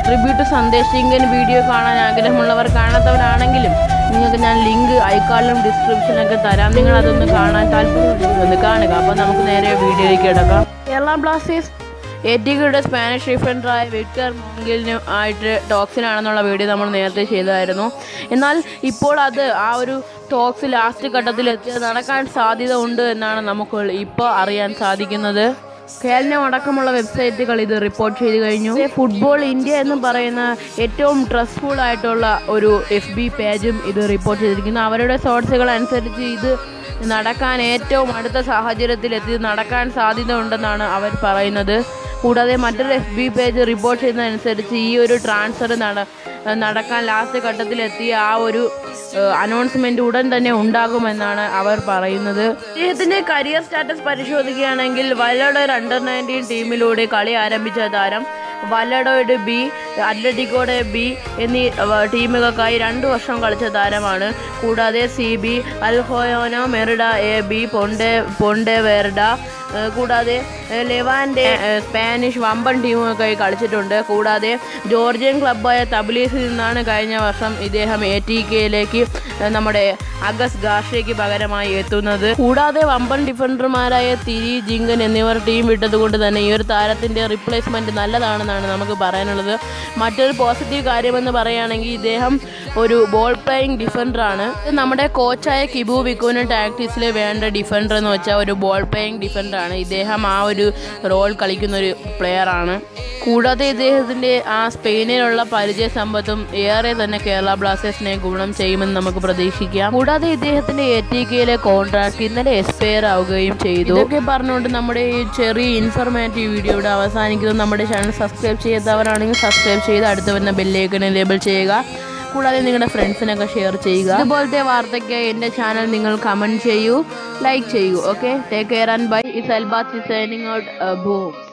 tribute Sandesh സിംഗൻ video കാണാൻ ആഗ്രഹമുള്ളവർ കാണാത്തവരാണെങ്കിലും നിങ്ങൾക്ക് ഞാൻ ലിങ്ക് ഐക്കാളിലും ഡിസ്ക്രിപ്ഷനൊക്കെ തരാം നിങ്ങൾ അതൊന്ന് കാണാൻ താല്പര്യമുണ്ടെങ്കിൽ ഒന്ന് കാണുക അപ്പോൾ നമുക്ക് നേരെ വീഡിയോയിലേക്ക് കിടക്കാം കേരള ബ്ലാസ്റ്റേഴ്സ് എറ്റികളുടെ സ്പാനിഷ് ഡിഫൻഡറായ വിക്ടർ മോങ്കിലിന് ആയിട്ട് ടോക്സിലാണെന്നുള്ള വീഡിയോ നമ്മൾ നേരത്തെ ചെയ്തായിരുന്നു എന്നാൽ ഇപ്പോൾ അത് ആ ഒരു ടോക്സ് ലാസ്റ്റ് ഘട്ടത്തിൽ എത്തിയത് നടക്കാൻ സാധ്യത ഉണ്ട് എന്നാണ് നമുക്ക് ഇപ്പോൾ അറിയാൻ സാധിക്കുന്നത് കേരളം അടക്കമുള്ള വെബ്സൈറ്റുകൾ ഇത് റിപ്പോർട്ട് ചെയ്ത് കഴിഞ്ഞു ഫുട്ബോൾ ഇന്ത്യ എന്ന് പറയുന്ന ഏറ്റവും ട്രസ്റ്റ്ഫുൾ ആയിട്ടുള്ള ഒരു എഫ് ബി പേജും ഇത് റിപ്പോർട്ട് ചെയ്തിരിക്കുന്നു അവരുടെ സോഴ്സുകൾ അനുസരിച്ച് ഇത് നടക്കാൻ ഏറ്റവും അടുത്ത സാഹചര്യത്തിൽ എത്തി നടക്കാൻ സാധ്യത ഉണ്ടെന്നാണ് അവർ പറയുന്നത് കൂടാതെ മറ്റൊരു എഫ് ബി പേജ് റിപ്പോർട്ട് ചെയ്യുന്നതനുസരിച്ച് ഈ ഒരു ട്രാൻസ്ഫർ നട നടക്കാൻ ലാസ്റ്റ് ഘട്ടത്തിലെത്തിയ ആ ഒരു അനൗൺസ്മെന്റ് ഉടൻ തന്നെ ഉണ്ടാകുമെന്നാണ് അവർ പറയുന്നത് ഇദ്ദേഹത്തിന്റെ കരിയർ സ്റ്റാറ്റസ് പരിശോധിക്കുകയാണെങ്കിൽ വല്ലഡോർ അണ്ടർ നയൻറ്റീൻ ടീമിലൂടെ കളി ആരംഭിച്ച താരം വല്ലഡോയുടെ ബി അത്ലറ്റിക്കോയുടെ ബി എന്നീ അവ, ടീമുകൾക്കായി രണ്ട് വർഷം കളിച്ച താരമാണ് കൂടാതെ C B Alcoyano Merida A B Ponte Pontevedra ഏഹ് കൂടാതെ ഏഹ് ലെവാൻ്റെ ഏഹ് സ്പാനിഷ് വമ്പൻ ടീമുകൾക്കായി കളിച്ചിട്ടുണ്ട് കൂടാതെ ജോർജിയൻ ക്ലബ്ബായ തബ്ലീസിൽ നിന്നാണ് കഴിഞ്ഞ വർഷം ഇദ്ദേഹം എ ടി കെയിലേക്ക് നമ്മുടെ അഗസ് ഗാഷയ്ക്ക് പകരമായി എത്തുന്നത് കൂടാതെ വമ്പൻ ഡിഫൻഡർമാരായ തിരി ജിങ്കൻ എന്നിവർ ടീം വിട്ടതുകൊണ്ട് തന്നെ ഈ ഒരു താരത്തിൻ്റെ റിപ്ലേസ്മെൻറ്റ് നല്ലതാണെന്നാണ് നമുക്ക് പറയാനുള്ളത് മറ്റൊരു പോസിറ്റീവ് കാര്യമെന്ന് പറയുകയാണെങ്കിൽ ഇദ്ദേഹം ഒരു ബോൾ പ്ലേയിങ് ഡിഫൻഡറാണ് ഇത് നമ്മുടെ കോച്ചായ കിബു വിക്കുവിന് ടാക്ടീസിൽ വേണ്ട ഡിഫൻഡർ എന്ന് വെച്ചാൽ ഒരു ബോൾ പ്ലേയിങ് ഡിഫൻഡറാണ് ഇദ്ദേഹം ആ ഒരു റോൾ കളിക്കുന്ന ഒരു പ്ലെയറാണ് കൂടാതെ ഇദ്ദേഹത്തിൻ്റെ ആ സ്പെയിനിലുള്ള പരിചയ സമ്പത്തും ഏറെ തന്നെ കേരള ബ്ലാസ്റ്റേഴ്സിനെ ഗുണം ചെയ്യുമെന്ന് നമുക്ക് പ്രതീക്ഷിക്കാം കൂടാതെ ഇദ്ദേഹത്തിന്റെ എ ടി കെയിലെ കോൺട്രാക്ട് ഇന്നലെ എക്സ്പയർ ആവുകയും ചെയ്തു ഇതൊക്കെ പറഞ്ഞുകൊണ്ട് നമ്മുടെ ഈ ചെറിയ ഇൻഫർമേറ്റീവ് വീഡിയോ ഇവിടെ അവസാനിക്കുന്നു നമ്മുടെ ചാനൽ സബ്സ്ക്രൈബ് ചെയ്യാത്തവരാണെങ്കിൽ സബ്സ്ക്രൈബ് ചെയ്ത് അടുത്ത് വരുന്ന ബെല്ലേക്കനെ ലേബിൾ ചെയ്യുക കൂടാതെ നിങ്ങളുടെ ഫ്രണ്ട്സിനൊക്കെ ഷെയർ ചെയ്യുക ഇതുപോലത്തെ വാർത്തയ്ക്ക് എൻ്റെ ചാനൽ നിങ്ങൾ കമൻറ്റ് ചെയ്യൂ ലൈക്ക് ചെയ്യൂ okay take care and bye is അൽബാത്ത് സൈനിങ് ഔട്ട് ബൂം